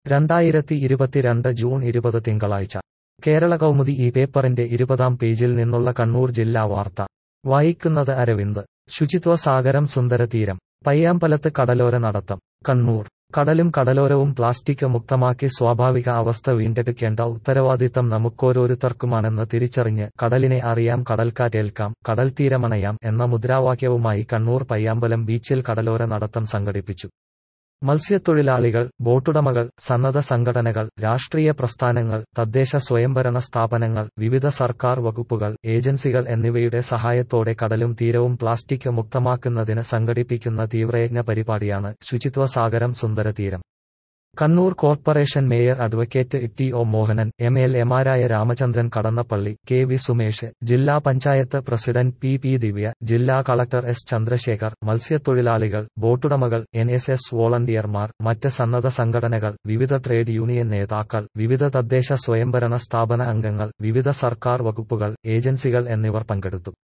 രണ്ടായിരത്തി ഇരുപത്തിരണ്ട് ജൂൺ ഇരുപത് തിങ്കളാഴ്ച കേരള കൗമുദി ഈ പേപ്പറിന്റെ ഇരുപതാം പേജിൽ നിന്നുള്ള കണ്ണൂർ ജില്ലാ വാർത്ത വായിക്കുന്നത് അരവിന്ദ് ശുചിത്വ സാഗരം സുന്ദരതീരം പയ്യാമ്പലത്ത് കടലോര നടത്തം കണ്ണൂർ കടലും കടലോരവും പ്ലാസ്റ്റിക് മുക്തമാക്കി സ്വാഭാവിക അവസ്ഥ വീണ്ടെടുക്കേണ്ട ഉത്തരവാദിത്തം നമുക്കോരോരുത്തർക്കുമാണെന്ന് തിരിച്ചറിഞ്ഞ് കടലിനെ അറിയാം കടൽക്കാറ്റേൽക്കാം കടൽത്തീരമണയാം എന്ന മുദ്രാവാക്യവുമായി കണ്ണൂർ പയ്യാമ്പലം ബീച്ചിൽ കടലോര നടത്തം സംഘടിപ്പിച്ചു മത്സ്യത്തൊഴിലാളികൾ ബോട്ടുടമകൾ സന്നദ്ധ സംഘടനകൾ രാഷ്ട്രീയ പ്രസ്ഥാനങ്ങൾ തദ്ദേശ സ്വയംഭരണ സ്ഥാപനങ്ങൾ വിവിധ സർക്കാർ വകുപ്പുകൾ ഏജൻസികൾ എന്നിവയുടെ സഹായത്തോടെ കടലും തീരവും പ്ലാസ്റ്റിക് മുക്തമാക്കുന്നതിന് സംഘടിപ്പിക്കുന്ന തീവ്രയജ്ഞ പരിപാടിയാണ് ശുചിത്വ സാഗരം സുന്ദരതീരം Kannur corporation mayor advocate T O Mohanan M L എമാരായ രാമചന്ദ്രൻ കടന്നപ്പള്ളി കെ വി സുമേഷ് ജില്ലാ panchayat president P P Divya ജില്ലാ കളക്ടർ എസ് ചന്ദ്രശേഖർ മത്സ്യത്തൊഴിലാളികൾ ബോട്ടുടമകൾ എൻ എസ് എസ് വോളണ്ടിയർമാർ മറ്റ് സന്നദ്ധ സംഘടനകൾ വിവിധ ട്രേഡ് യൂണിയൻ നേതാക്കൾ വിവിധ തദ്ദേശ സ്വയംഭരണ സ്ഥാപന അംഗങ്ങൾ വിവിധ സർക്കാർ വകുപ്പുകൾ ഏജൻസികൾ എന്നിവർ പങ്കെടുത്തു